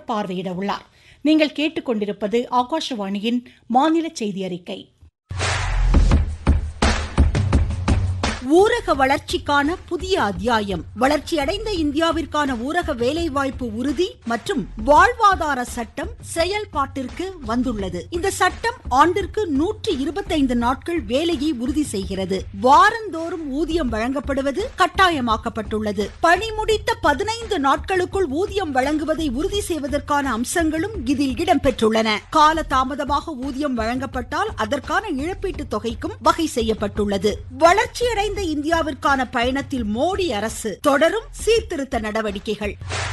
பார்வையிட உள்ளார் நீங்கள் கேட்டுக்கொண்டிருப்பது ஆகாஷவாணியின் மாநில செய்தி அறிக்கை ஊரக வளர்ச்சிக்கான புதிய அத்தியாயம் வளர்ச்சியடைந்த இந்தியாவிற்கான ஊரக வேலைவாய்ப்பு உறுதி மற்றும் வாழ்வாதார சட்டம் செயல்பாட்டிற்கு வந்துள்ளது இந்த சட்டம் ஆண்டிற்கு நூற்றி இருபத்தைந்து நாட்கள் வேலையை உறுதி செய்கிறது வாரந்தோறும் ஊதியம் வழங்கப்படுவது கட்டாயமாக்கப்பட்டுள்ளது பணி முடித்த பதினைந்து நாட்களுக்குள் ஊதியம் வழங்குவதை உறுதி செய்வதற்கான அம்சங்களும் இதில் இடம்பெற்றுள்ளன கால தாமதமாக ஊதியம் வழங்கப்பட்டால் அதற்கான இழப்பீட்டுத் தொகைக்கும் வகை செய்யப்பட்டுள்ளது வளர்ச்சியடைந்த வளர்ந்த இந்தியாவிற்கான பயணத்தில் மோடி அரசு தொடரும் சீர்திருத்த நடவடிக்கைகள்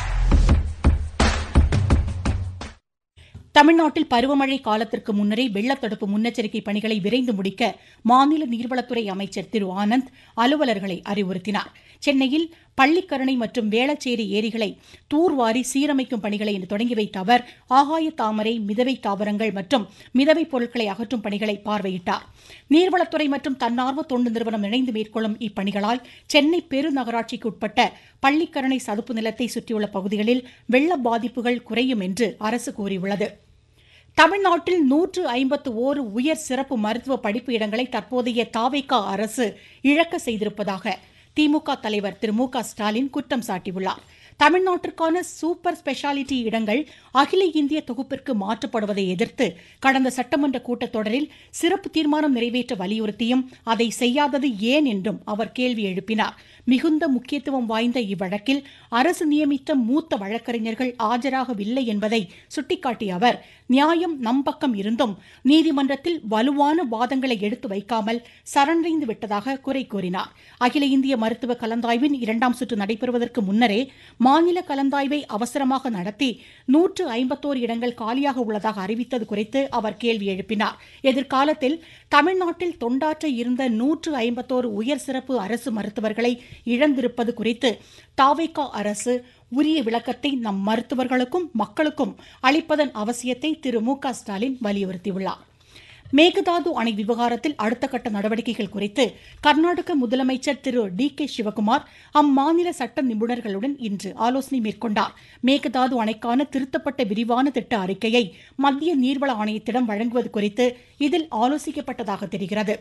தமிழ்நாட்டில் பருவமழை காலத்திற்கு முன்னரே வெள்ளத்தடுப்பு முன்னெச்சரிக்கை பணிகளை விரைந்து முடிக்க மாநில நீர்வளத்துறை அமைச்சர் திரு ஆனந்த் அலுவலர்களை அறிவுறுத்தினார் சென்னையில் பள்ளிக்கரணை மற்றும் வேளச்சேரி ஏரிகளை தூர்வாரி சீரமைக்கும் பணிகளை இன்று தொடங்கி வைத்த அவர் ஆகாய தாமரை மிதவை தாவரங்கள் மற்றும் மிதவை பொருட்களை அகற்றும் பணிகளை பார்வையிட்டார் நீர்வளத்துறை மற்றும் தன்னார்வ தொண்டு நிறுவனம் இணைந்து மேற்கொள்ளும் இப்பணிகளால் சென்னை பெருநகராட்சிக்கு உட்பட்ட பள்ளிக்கரணை சதுப்பு நிலத்தை சுற்றியுள்ள பகுதிகளில் வெள்ள பாதிப்புகள் குறையும் என்று அரசு கூறியுள்ளது தமிழ்நாட்டில் நூற்று ஐம்பத்து ஓரு உயர் சிறப்பு மருத்துவ படிப்பு இடங்களை தற்போதைய தாவேகா அரசு இழக்க செய்திருப்பதாக திமுக தலைவர் திரு மு க ஸ்டாலின் குற்றம் சாட்டியுள்ளார் தமிழ்நாட்டிற்கான சூப்பர் ஸ்பெஷாலிட்டி இடங்கள் அகில இந்திய தொகுப்பிற்கு மாற்றப்படுவதை எதிர்த்து கடந்த சட்டமன்ற கூட்டத்தொடரில் சிறப்பு தீர்மானம் நிறைவேற்ற வலியுறுத்தியும் அதை செய்யாதது ஏன் என்றும் அவர் கேள்வி எழுப்பினார் மிகுந்த முக்கியத்துவம் வாய்ந்த இவ்வழக்கில் அரசு நியமித்த மூத்த வழக்கறிஞர்கள் ஆஜராகவில்லை என்பதை சுட்டிக்காட்டிய அவர் நியாயம் நம் பக்கம் இருந்தும் நீதிமன்றத்தில் வலுவான வாதங்களை எடுத்து வைக்காமல் சரணடைந்து விட்டதாக குறை கூறினார் அகில இந்திய மருத்துவ கலந்தாய்வின் இரண்டாம் சுற்று நடைபெறுவதற்கு முன்னரே மாநில கலந்தாய்வை அவசரமாக நடத்தி நூற்று ஐம்பத்தோரு இடங்கள் காலியாக உள்ளதாக அறிவித்தது குறித்து அவர் கேள்வி எழுப்பினார் எதிர்காலத்தில் தமிழ்நாட்டில் தொண்டாற்ற இருந்த நூற்று ஐம்பத்தோரு உயர் சிறப்பு அரசு மருத்துவர்களை இழந்திருப்பது குறித்து தாவேகா அரசு உரிய விளக்கத்தை நம் மருத்துவர்களுக்கும் மக்களுக்கும் அளிப்பதன் அவசியத்தை திரு மு க ஸ்டாலின் வலியுறுத்தியுள்ளார் மேகதாது அணை விவகாரத்தில் அடுத்த கட்ட நடவடிக்கைகள் குறித்து கர்நாடக முதலமைச்சர் திரு டி கே சிவகுமார் அம்மாநில சட்ட நிபுணர்களுடன் இன்று ஆலோசனை மேற்கொண்டார் மேகதாது அணைக்கான திருத்தப்பட்ட விரிவான திட்ட அறிக்கையை மத்திய நீர்வள ஆணையத்திடம் வழங்குவது குறித்து இதில் ஆலோசிக்கப்பட்டதாக தெரிகிறது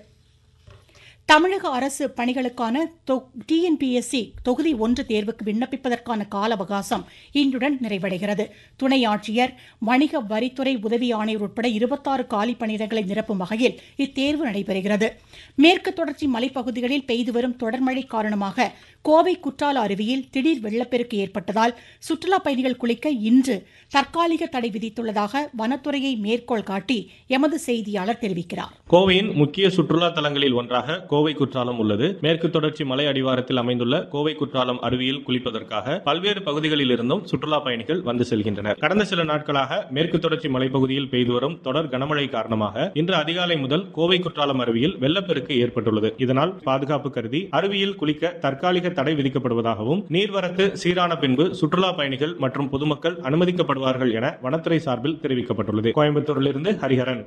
தமிழக அரசு பணிகளுக்கான டிஎன்பிஎஸ்சி தொகுதி ஒன்று தேர்வுக்கு விண்ணப்பிப்பதற்கான கால அவகாசம் இன்றுடன் நிறைவடைகிறது துணை ஆட்சியர் வணிக வரித்துறை உதவி ஆணையர் உட்பட இருபத்தாறு காலி பணியிடங்களை நிரப்பும் வகையில் இத்தேர்வு நடைபெறுகிறது மேற்கு தொடர்ச்சி மலைப்பகுதிகளில் பெய்து வரும் தொடர்மழை காரணமாக கோவை குற்றால அருவியில் திடீர் வெள்ளப்பெருக்கு ஏற்பட்டதால் சுற்றுலா பயணிகள் குளிக்க இன்று தற்காலிக தடை விதித்துள்ளதாக வனத்துறையை மேற்கோள் காட்டி எமது செய்தியாளர் தெரிவிக்கிறார் கோவையின் முக்கிய சுற்றுலா தலங்களில் ஒன்றாக கோவை குற்றாலம் உள்ளது மேற்கு தொடர்ச்சி மலை அடிவாரத்தில் அமைந்துள்ள கோவை குற்றாலம் அருவியில் குளிப்பதற்காக பல்வேறு பகுதிகளில் இருந்தும் சுற்றுலா பயணிகள் வந்து செல்கின்றனர் கடந்த சில நாட்களாக மேற்கு தொடர்ச்சி மலைப்பகுதியில் பெய்து வரும் தொடர் கனமழை காரணமாக இன்று அதிகாலை முதல் கோவை குற்றாலம் அருவியில் வெள்ளப்பெருக்கு ஏற்பட்டுள்ளது இதனால் பாதுகாப்பு கருதி அருவியில் குளிக்க தற்காலிக தடை விதிக்கப்படுவதாகவும் நீர்வரத்து சீரான பின்பு சுற்றுலா பயணிகள் மற்றும் பொதுமக்கள் அனுமதிக்கப்படுவார்கள் என வனத்துறை சார்பில் தெரிவிக்கப்பட்டுள்ளது கோயம்புத்தூரிலிருந்து ஹரிஹரன்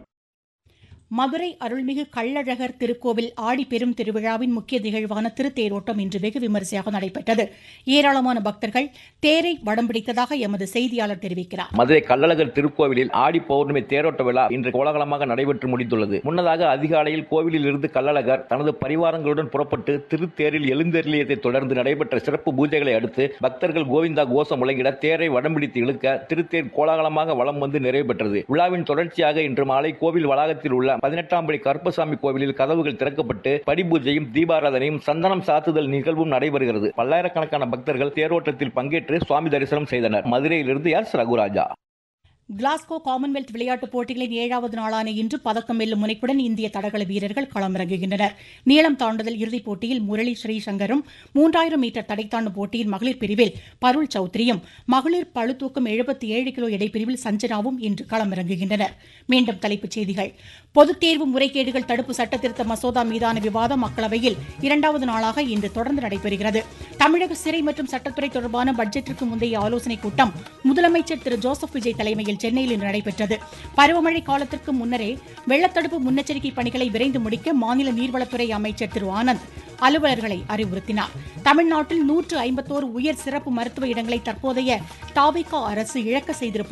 மதுரை அருள்மிகு கள்ளழகர் திருக்கோவில் ஆடி பெரும் திருவிழாவின் முக்கிய நிகழ்வான திருத்தேரோட்டம் இன்று வெகு விமரிசையாக நடைபெற்றது ஏராளமான பக்தர்கள் தேரை வடம் பிடித்ததாக எமது செய்தியாளர் தெரிவிக்கிறார் மதுரை கள்ளழகர் திருக்கோவிலில் ஆடி பௌர்ணமி தேரோட்ட விழா இன்று கோலாகலமாக நடைபெற்று முடிந்துள்ளது முன்னதாக அதிகாலையில் கோவிலில் இருந்து கள்ளழகர் தனது பரிவாரங்களுடன் புறப்பட்டு திருத்தேரில் எழுந்தெருளியதை தொடர்ந்து நடைபெற்ற சிறப்பு பூஜைகளை அடுத்து பக்தர்கள் கோவிந்தா கோஷம் முழங்கிட தேரை வடம் பிடித்து இழுக்க திருத்தேர் கோலாகலமாக வலம் வந்து நிறைவு பெற்றது விழாவின் தொடர்ச்சியாக இன்று மாலை கோவில் வளாகத்தில் உள்ள பதினெட்டாம் படி கருப்பசாமி கோவிலில் கதவுகள் திறக்கப்பட்டு படிபூஜையும் தீபாராதனையும் சந்தனம் சாத்துதல் நிகழ்வும் நடைபெறுகிறது பல்லாயிரக்கணக்கான பக்தர்கள் தேரோட்டத்தில் பங்கேற்று சுவாமி தரிசனம் செய்தனர் மதுரையிலிருந்து எஸ் ரகுராஜா கிளாஸ்கோ காமன்வெல்த் விளையாட்டுப் போட்டிகளின் ஏழாவது நாளான இன்று பதக்கம் வெல்லும் முனைப்புடன் இந்திய தடகள வீரர்கள் களமிறங்குகின்றனர் நீளம் தாண்டுதல் இறுதிப் போட்டியில் முரளி ஸ்ரீசங்கரும் மூன்றாயிரம் மீட்டர் தடை தாண்டும் போட்டியின் மகளிர் பிரிவில் பருள் சௌத்ரியும் மகளிர் பளுதூக்கம் எழுபத்தி ஏழு கிலோ எடைப்பிரிவில் சஞ்சனாவும் இன்று களமிறங்குகின்றனர் மீண்டும் தலைப்புச் செய்திகள் பொதுத் தேர்வு முறைகேடுகள் தடுப்பு சட்டத்திருத்த மசோதா மீதான விவாதம் மக்களவையில் இரண்டாவது நாளாக இன்று தொடர்ந்து நடைபெறுகிறது தமிழக சிறை மற்றும் சட்டத்துறை தொடர்பான பட்ஜெட்டிற்கு முந்தைய ஆலோசனைக் கூட்டம் முதலமைச்சர் திரு ஜோசப் விஜய் தலைமையில் சென்னையில் இன்று நடைபெற்றது பருவமழை காலத்திற்கு முன்னரே வெள்ளத்தடுப்பு முன்னெச்சரிக்கை பணிகளை விரைந்து முடிக்க மாநில நீர்வளத்துறை அமைச்சர் திரு ஆனந்த் அலுவலர்களை அறிவுறுத்தினார் தமிழ்நாட்டில் நூற்று ஐம்பத்தோரு உயர் சிறப்பு மருத்துவ இடங்களை தற்போதைய தாவிகா அரசு இழக்க செய்திருப்ப